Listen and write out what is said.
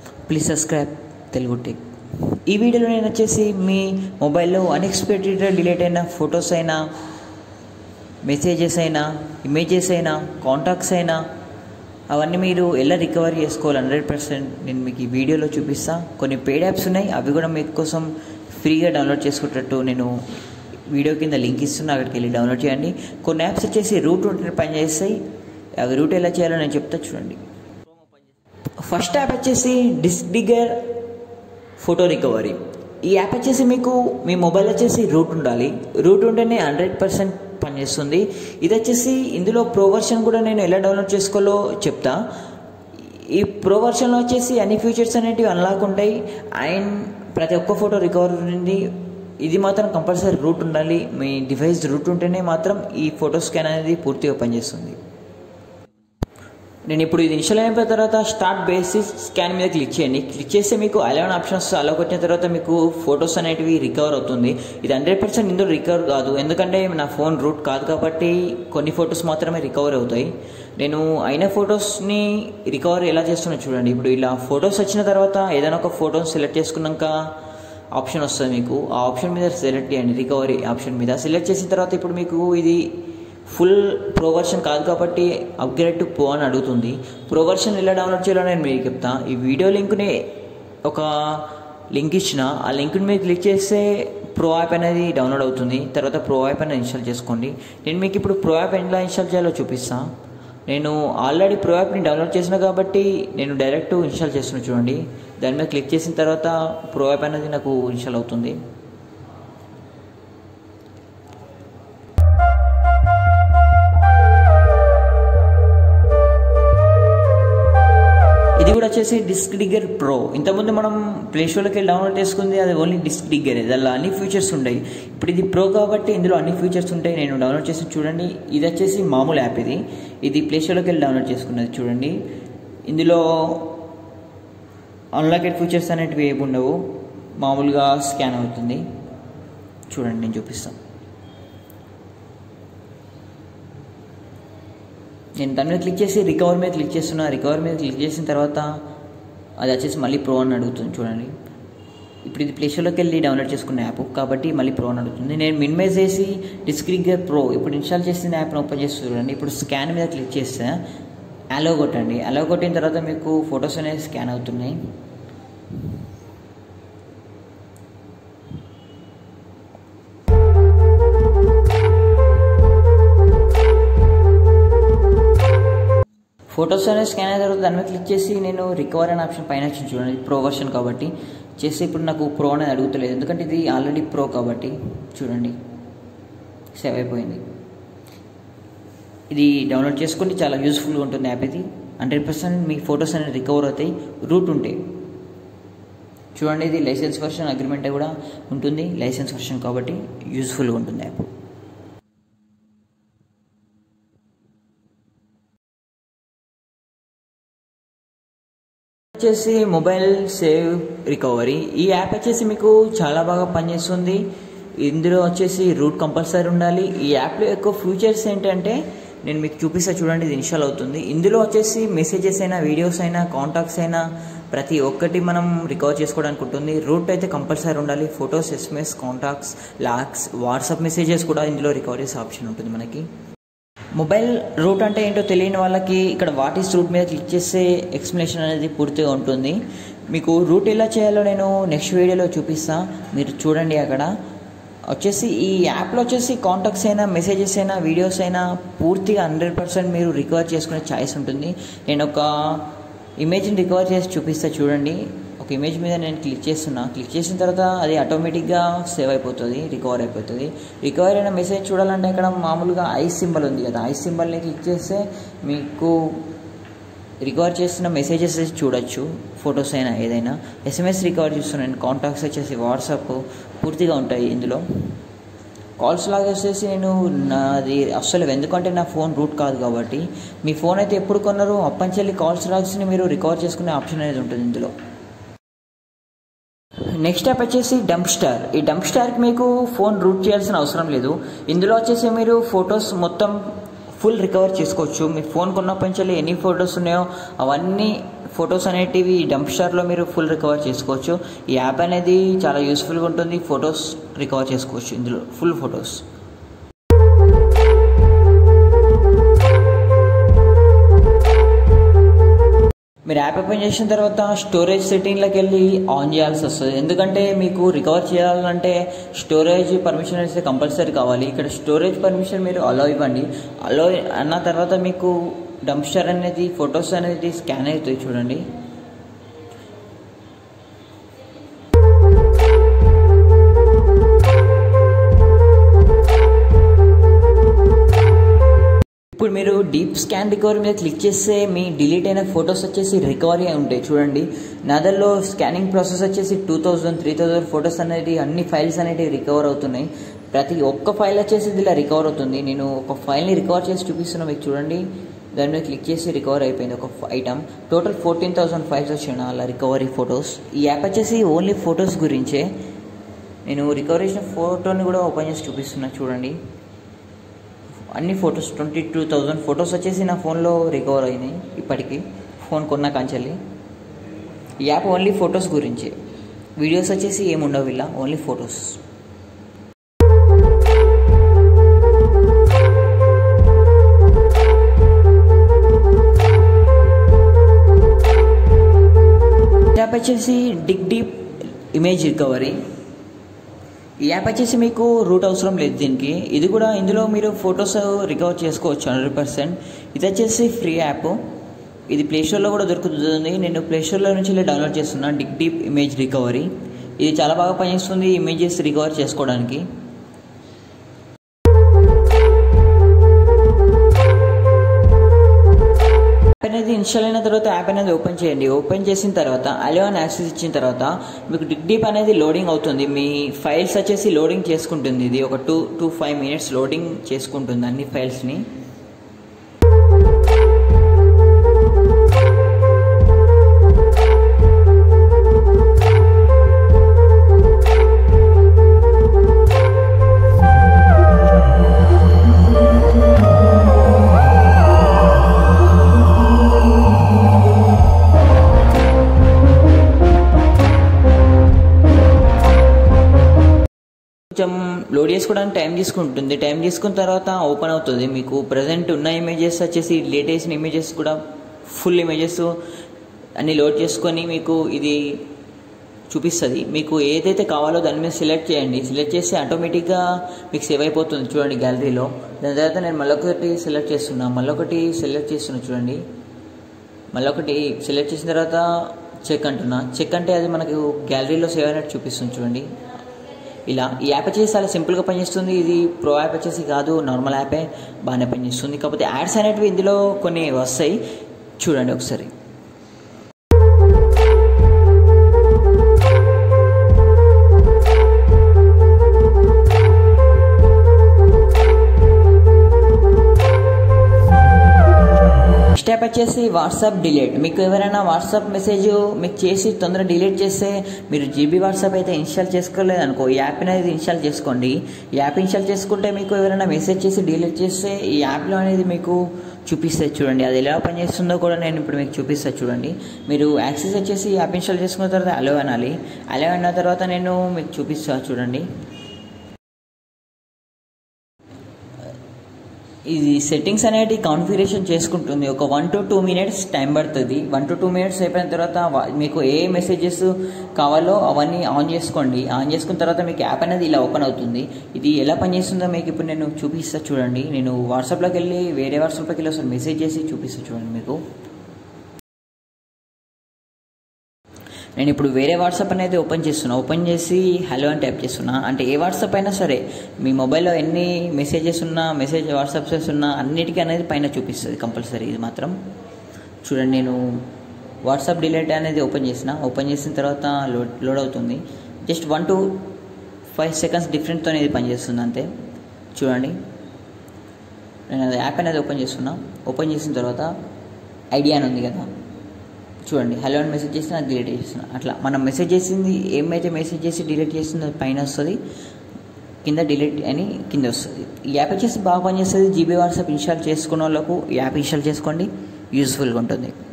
please subscribe Telugu tech ఈ వీడియోలో నేను వచ్చేసి మీ మొబైల్లో అన్ఎక్స్పెక్టెడ్గా డిలీట్ అయిన ఫొటోస్ అయినా మెసేజెస్ అయినా ఇమేజెస్ అయినా కాంటాక్ట్స్ అయినా అవన్నీ మీరు ఎలా రికవర్ చేసుకోవాలి హండ్రెడ్ పర్సెంట్ నేను మీకు ఈ వీడియోలో చూపిస్తా కొన్ని పెయిడ్ యాప్స్ ఉన్నాయి అవి కూడా మీకోసం ఫ్రీగా డౌన్లోడ్ చేసుకునేటట్టు నేను వీడియో కింద లింక్ ఇస్తున్నా అక్కడికి వెళ్ళి డౌన్లోడ్ చేయండి కొన్ని యాప్స్ వచ్చేసి రూట్ ఉంటే పనిచేస్తాయి అవి రూట్ ఎలా చేయాలో నేను చెప్తా చూడండి ఫస్ట్ యాప్ వచ్చేసి డిస్డిగర్ ఫోటో రికవరీ ఈ యాప్ వచ్చేసి మీకు మీ మొబైల్ వచ్చేసి రూట్ ఉండాలి రూట్ ఉంటేనే హండ్రెడ్ పర్సెంట్ పనిచేస్తుంది ఇది వచ్చేసి ఇందులో ప్రో వర్షన్ కూడా నేను ఎలా డౌన్లోడ్ చేసుకోవాలో చెప్తా ఈ ప్రో వర్షన్లో వచ్చేసి అన్ని ఫీచర్స్ అనేటివి అన్లాక్ ఉంటాయి అండ్ ప్రతి ఒక్క ఫోటో రికవర్ ఉంది ఇది మాత్రం కంపల్సరీ రూట్ ఉండాలి మీ డివైస్ రూట్ ఉంటేనే మాత్రం ఈ ఫోటో స్కాన్ అనేది పూర్తిగా పనిచేస్తుంది నేను ఇప్పుడు ఇది ఇన్స్టాల్ అయిన తర్వాత స్టార్ట్ బేసిస్ స్కాన్ మీద క్లిక్ చేయండి క్లిక్ చేస్తే మీకు అలెవెన్ ఆప్షన్స్ అలా వచ్చిన తర్వాత మీకు ఫొటోస్ అనేటివి రికవర్ అవుతుంది ఇది హండ్రెడ్ పర్సెంట్ ఇందులో రికవర్ కాదు ఎందుకంటే నా ఫోన్ రూట్ కాదు కాబట్టి కొన్ని ఫొటోస్ మాత్రమే రికవర్ అవుతాయి నేను అయిన ఫొటోస్ని రికవర్ ఎలా చేస్తున్నా చూడండి ఇప్పుడు ఇలా ఫొటోస్ వచ్చిన తర్వాత ఏదైనా ఒక ఫోటోని సెలెక్ట్ చేసుకున్నాక ఆప్షన్ వస్తుంది మీకు ఆ ఆప్షన్ మీద సెలెక్ట్ చేయండి రికవరీ ఆప్షన్ మీద సెలెక్ట్ చేసిన తర్వాత ఇప్పుడు మీకు ఇది ఫుల్ ప్రో వర్షన్ కాదు కాబట్టి అప్గ్రేడ్ టు ప్రో అని అడుగుతుంది ప్రో వర్షన్ ఎలా డౌన్లోడ్ చేయాలో నేను మీకు చెప్తా ఈ వీడియో లింక్ని ఒక లింక్ ఇచ్చిన ఆ లింక్ని మీరు క్లిక్ చేస్తే ప్రో యాప్ అనేది డౌన్లోడ్ అవుతుంది తర్వాత ప్రో యాప్ అనేది ఇన్స్టాల్ చేసుకోండి నేను మీకు ఇప్పుడు ప్రో యాప్ ఎలా ఇన్స్టాల్ చేయాలో చూపిస్తా నేను ఆల్రెడీ ప్రో యాప్ని డౌన్లోడ్ చేసిన కాబట్టి నేను డైరెక్ట్ ఇన్స్టాల్ చేస్తున్నా చూడండి దాని మీద క్లిక్ చేసిన తర్వాత ప్రో యాప్ అనేది నాకు ఇన్స్టాల్ అవుతుంది ఇది కూడా వచ్చేసి డిస్క్ డిగ్గర్ ప్రో ఇంతకుముందు మనం ప్లే స్టోర్లోకి వెళ్ళి డౌన్లోడ్ చేసుకుంది అది ఓన్లీ డిస్క్ డిగ్గర్ దానిలో అన్ని ఫీచర్స్ ఉంటాయి ఇప్పుడు ఇది ప్రో కాబట్టి ఇందులో అన్ని ఫీచర్స్ ఉంటాయి నేను డౌన్లోడ్ చేసి చూడండి ఇది వచ్చేసి మామూలు యాప్ ఇది ఇది ప్లే స్టోర్లోకి వెళ్ళి డౌన్లోడ్ చేసుకున్నది చూడండి ఇందులో అన్లాకెడ్ ఫీచర్స్ అనేటివి ఏమి ఉండవు మామూలుగా స్కాన్ అవుతుంది చూడండి నేను చూపిస్తాను నేను దాని మీద క్లిక్ చేసి రికవర్ మీద క్లిక్ చేస్తున్నా రికవర్ మీద క్లిక్ చేసిన తర్వాత అది వచ్చేసి మళ్ళీ ప్రో అని అడుగుతుంది చూడండి ఇప్పుడు ఇది ప్లేస్టోర్లోకి వెళ్ళి డౌన్లోడ్ చేసుకున్న యాప్ కాబట్టి మళ్ళీ ప్రో అని అడుగుతుంది నేను మినిమైజ్ చేసి డిస్క్రిగర్ ప్రో ఇప్పుడు ఇన్స్టాల్ చేసిన యాప్ని ఓపెన్ చేసి చూడండి ఇప్పుడు స్కాన్ మీద క్లిక్ చేస్తే అలో కొట్టండి అలో కొట్టిన తర్వాత మీకు ఫొటోస్ అనేవి స్కాన్ అవుతున్నాయి ఫొటోస్ అనేది స్కాన్ అయిన తర్వాత దాని మీద క్లిక్ చేసి నేను రికవర్ అనే ఆప్షన్ పైన వచ్చింది చూడండి ప్రో వర్షన్ కాబట్టి చేస్తే ఇప్పుడు నాకు ప్రో అనేది అడుగుతలేదు ఎందుకంటే ఇది ఆల్రెడీ ప్రో కాబట్టి చూడండి సేవ్ అయిపోయింది ఇది డౌన్లోడ్ చేసుకుంటే చాలా యూస్ఫుల్గా ఉంటుంది యాప్ ఇది హండ్రెడ్ పర్సెంట్ మీ ఫొటోస్ అనేది రికవర్ అవుతాయి రూట్ ఉంటాయి చూడండి ఇది లైసెన్స్ వర్షన్ అగ్రిమెంట్ కూడా ఉంటుంది లైసెన్స్ వర్షన్ కాబట్టి యూస్ఫుల్గా ఉంటుంది యాప్ వచ్చేసి మొబైల్ సేవ్ రికవరీ ఈ యాప్ వచ్చేసి మీకు చాలా బాగా పనిచేస్తుంది ఇందులో వచ్చేసి రూట్ కంపల్సరీ ఉండాలి ఈ యాప్లో ఎక్కువ ఫీచర్స్ ఏంటంటే నేను మీకు చూపిస్తా చూడండి ఇది ఇన్స్టాల్ అవుతుంది ఇందులో వచ్చేసి మెసేజెస్ అయినా వీడియోస్ అయినా కాంటాక్ట్స్ అయినా ప్రతి ఒక్కటి మనం రికవర్ చేసుకోవడానికి ఉంటుంది రూట్ అయితే కంపల్సరీ ఉండాలి photos SMS contacts logs WhatsApp messages కూడా ఇందులో రికవర్ చేసే ఆప్షన్ ఉంటుంది మనకి మొబైల్ రూట్ అంటే ఏంటో తెలియని వాళ్ళకి ఇక్కడ వాట్ ఈస్ రూట్ మీద క్లిక్ చేస్తే ఎక్స్ప్లెనేషన్ అనేది పూర్తిగా ఉంటుంది మీకు రూట్ ఎలా చేయాలో నేను నెక్స్ట్ వీడియోలో చూపిస్తా మీరు చూడండి అక్కడ వచ్చేసి ఈ యాప్లో వచ్చేసి కాంటాక్ట్స్ అయినా మెసేజెస్ అయినా వీడియోస్ అయినా పూర్తిగా హండ్రెడ్ పర్సెంట్ మీరు రికవర్ చేసుకునే ఛాయిస్ ఉంటుంది నేను ఒక ఇమేజ్ని రికవర్ చేసి చూపిస్తా చూడండి ఒక ఇమేజ్ మీద నేను క్లిక్ చేస్తున్నా క్లిక్ చేసిన తర్వాత అది ఆటోమేటిక్గా సేవ్ అయిపోతుంది రికవర్ అయిపోతుంది రికవర్ అయిన మెసేజ్ చూడాలంటే ఇక్కడ మామూలుగా ఐస్ సింబల్ ఉంది కదా ఐస్ సింబల్ని క్లిక్ చేస్తే మీకు రికవర్ చేస్తున్న మెసేజెస్ చూడొచ్చు ఫొటోస్ అయినా ఏదైనా ఎస్ఎంఎస్ రికవర్ చేస్తున్నాను కాంటాక్ట్స్ వచ్చేసి వాట్సాప్ పూర్తిగా ఉంటాయి ఇందులో కాల్స్ లాగా వచ్చేసి నేను నాది అస్సలు ఎందుకంటే నా ఫోన్ రూట్ కాదు కాబట్టి మీ ఫోన్ అయితే ఎప్పుడు కొన్నారో అప్పంచెల్లి కాల్స్ లాగ్స్ని మీరు రికవర్ చేసుకునే ఆప్షన్ అనేది ఉంటుంది ఇందులో నెక్స్ట్ యాప్ వచ్చేసి డంప్ స్టార్ ఈ డంప్ స్టార్కి మీకు ఫోన్ రూట్ చేయాల్సిన అవసరం లేదు ఇందులో వచ్చేసి మీరు ఫొటోస్ మొత్తం ఫుల్ రికవర్ చేసుకోవచ్చు మీ ఫోన్ కొన్నప్పటి నుంచి ఎన్ని ఫొటోస్ ఉన్నాయో అవన్నీ ఫొటోస్ అనేటివి డంప్ స్టార్లో మీరు ఫుల్ రికవర్ చేసుకోవచ్చు ఈ యాప్ అనేది చాలా యూస్ఫుల్గా ఉంటుంది ఫొటోస్ రికవర్ చేసుకోవచ్చు ఇందులో ఫుల్ ఫొటోస్ మీరు యాప్ ఓపెన్ చేసిన తర్వాత స్టోరేజ్ సెట్టింగ్లోకి వెళ్ళి ఆన్ చేయాల్సి వస్తుంది ఎందుకంటే మీకు రికవర్ చేయాలంటే స్టోరేజ్ పర్మిషన్ అయితే కంపల్సరీ కావాలి ఇక్కడ స్టోరేజ్ పర్మిషన్ మీరు అలో ఇవ్వండి అలో అన్న తర్వాత మీకు డంప్స్టర్ అనేది ఫొటోస్ అనేది స్కాన్ అవుతాయి చూడండి ఇప్పుడు మీరు డీప్ స్కాన్ రికవరీ మీద క్లిక్ చేస్తే మీ డిలీట్ అయిన ఫొటోస్ వచ్చేసి రికవరీ అయి ఉంటాయి చూడండి నాదల్లో స్కానింగ్ ప్రాసెస్ వచ్చేసి two thousand three thousand photos అనేది అన్ని ఫైల్స్ అనేవి రికవర్ అవుతున్నాయి ప్రతి ఒక్క ఫైల్ వచ్చేసి ఇలా రికవర్ అవుతుంది నేను ఒక ఫైల్ని రికవర్ చేసి చూపిస్తున్నా మీకు చూడండి దాని మీద క్లిక్ చేసి రికవర్ అయిపోయింది ఒక item total fourteen thousand files వచ్చాయి అలా రికవరీ ఫొటోస్ ఈ యాప్ వచ్చేసి ఓన్లీ ఫొటోస్ గురించే నేను రికవర్ చేసిన ఫోటోని కూడా ఓపెన్ చేసి చూపిస్తున్నా చూడండి అన్ని photos twenty two thousand photos వచ్చేసి నా ఫోన్లో రికవర్ అయినాయి ఇప్పటికి ఫోన్ కొన్న కాంచెల్లి ఈ యాప్ ఓన్లీ ఫొటోస్ గురించి వీడియోస్ వచ్చేసి ఏముండవు ఇలా ఓన్లీ ఫొటోస్ యాప్ వచ్చేసి డిగ్ డీప్ ఇమేజ్ రికవరీ ఈ యాప్ వచ్చేసి మీకు రూట్ అవసరం లేదు దీనికి ఇది కూడా ఇందులో మీరు ఫొటోస్ రికవర్ చేసుకోవచ్చు హండ్రెడ్ పర్సెంట్ ఇది వచ్చేసి ఫ్రీ యాప్ ఇది ప్లేస్టోర్లో కూడా దొరుకుతుంది నేను ప్లేస్టోర్లో నుంచి డౌన్లోడ్ చేస్తున్నా డిగ్ డీప్ ఇమేజ్ రికవరీ ఇది చాలా బాగా పనిచేస్తుంది ఇమేజెస్ రికవర్ చేసుకోవడానికి యాప్ అనేది ఇన్స్టాల్ అయిన తర్వాత యాప్ అనేది ఓపెన్ చేయండి ఓపెన్ చేసిన తర్వాత అలో అని యాక్సెస్ ఇచ్చిన తర్వాత మీకు డిగ్ డీప్ అనేది లోడింగ్ అవుతుంది మీ ఫైల్స్ వచ్చేసి లోడింగ్ చేసుకుంటుంది ఇది ఒక two two five minutes loading చేసుకుంటుంది అన్ని ఫైల్స్ని కొంచెం లోడ్ చేసుకోవడానికి టైం తీసుకుంటుంది టైం తీసుకున్న తర్వాత ఓపెన్ అవుతుంది మీకు ప్రజెంట్ ఉన్న ఇమేజెస్ వచ్చేసి లేటెస్ట్ ఇమేజెస్ కూడా ఫుల్ ఇమేజెస్ అన్ని లోడ్ చేసుకొని మీకు ఇది చూపిస్తుంది మీకు ఏదైతే కావాలో దాని మీద సెలెక్ట్ చేయండి సెలెక్ట్ చేస్తే ఆటోమేటిక్గా మీకు సేవ్ అయిపోతుంది చూడండి గ్యాలరీలో దాని తర్వాత నేను మళ్ళొకటి సెలెక్ట్ చేస్తున్నా మళ్ళొకటి సెలెక్ట్ చేస్తున్నా చూడండి మళ్ళొకటి సెలెక్ట్ చేసిన తర్వాత చెక్ అంటున్నా చెక్ అంటే అది మనకు గ్యాలరీలో సేవ్ అయినట్టు చూపిస్తుంది చూడండి ఇలా ఈ యాప్ వచ్చేసి చాలా సింపుల్గా పనిచేస్తుంది ఇది ప్రో యాప్ వచ్చేసి కాదు నార్మల్ యాపే బాగానే పనిచేస్తుంది కాకపోతే యాడ్స్ అనేటివి ఇందులో కొన్ని వస్తాయి చూడండి ఒకసారి స్టెప్ వచ్చేసి వాట్సాప్ డిలీట్ మీకు ఎవరైనా వాట్సాప్ మెసేజ్ మీకు చేసి తొందరగా డిలీట్ చేస్తే మీరు జీబీ వాట్సాప్ అయితే ఇన్స్టాల్ చేసుకోలేదు అనుకో ఈ యాప్ అనేది ఇన్స్టాల్ చేసుకోండి ఈ యాప్ ఇన్స్టాల్ చేసుకుంటే మీకు ఎవరైనా మెసేజ్ చేసి డిలీట్ చేస్తే ఈ యాప్లో అనేది మీకు చూపిస్తుంది చూడండి అది ఎలా పనిచేస్తుందో కూడా నేను ఇప్పుడు మీకు చూపిస్తాను చూడండి మీరు యాక్సెస్ వచ్చేసి యాప్ ఇన్స్టాల్ చేసుకున్న తర్వాత అలో అనాలి అలో అన్న తర్వాత నేను మీకు చూపిస్తాను చూడండి ఇది సెట్టింగ్స్ అనేది కాన్ఫిగరేషన్ చేసుకుంటుంది ఒక one to two minutes time పడుతుంది వన్ టు టూ మినిట్స్ అయిపోయిన తర్వాత వా- మీకు ఏ మెసేజెస్ కావాలో అవన్నీ ఆన్ చేసుకోండి ఆన్ చేసుకున్న తర్వాత మీకు యాప్ అనేది ఇలా ఓపెన్ అవుతుంది ఇది ఎలా పనిచేస్తుందో మీకు ఇప్పుడు నేను చూపిస్తా చూడండి నేను వాట్సాప్లోకి వెళ్ళి వేరే వాట్సాప్లోకి వెళ్ళి ఒకసారి మెసేజ్ చేసి చూపిస్తా చూడండి మీకు నేను ఇప్పుడు వేరే వాట్సాప్ అనేది ఓపెన్ చేస్తున్నా ఓపెన్ చేసి హలో అని టైప్ చేస్తున్నా అంటే ఏ వాట్సాప్ అయినా సరే మీ మొబైల్లో ఎన్ని మెసేజెస్ ఉన్నా మెసేజ్ వాట్సాప్స్ ఉన్నా అన్నిటికీ అనేది పైన చూపిస్తుంది కంపల్సరీ ఇది మాత్రం చూడండి నేను వాట్సాప్ డిలీట్ అనేది ఓపెన్ చేసిన ఓపెన్ చేసిన తర్వాత లోడ్ లోడ్ అవుతుంది just one to five seconds డిఫరెంట్తో ఇది పనిచేస్తుంది అంతే చూడండి నేను అది యాప్ అనేది ఓపెన్ చేస్తున్నా ఓపెన్ చేసిన తర్వాత ఐడియా అని ఉంది కదా చూడండి హలో అని మెసేజ్ చేసిన అది డిలీట్ చేసిన అట్లా మనం మెసేజ్ చేసింది ఏమైతే మెసేజ్ చేసి డిలీట్ చేసిందో అది పైన వస్తుంది కింద డిలీట్ అని కింద వస్తుంది ఈ యాప్ వచ్చేసి బాగా పనిచేస్తుంది జీబీ వాట్సాప్ ఇన్స్టాల్ చేసుకున్న వాళ్ళకు ఈ యాప్ ఇన్స్టాల్ చేసుకోండి యూస్ఫుల్గా ఉంటుంది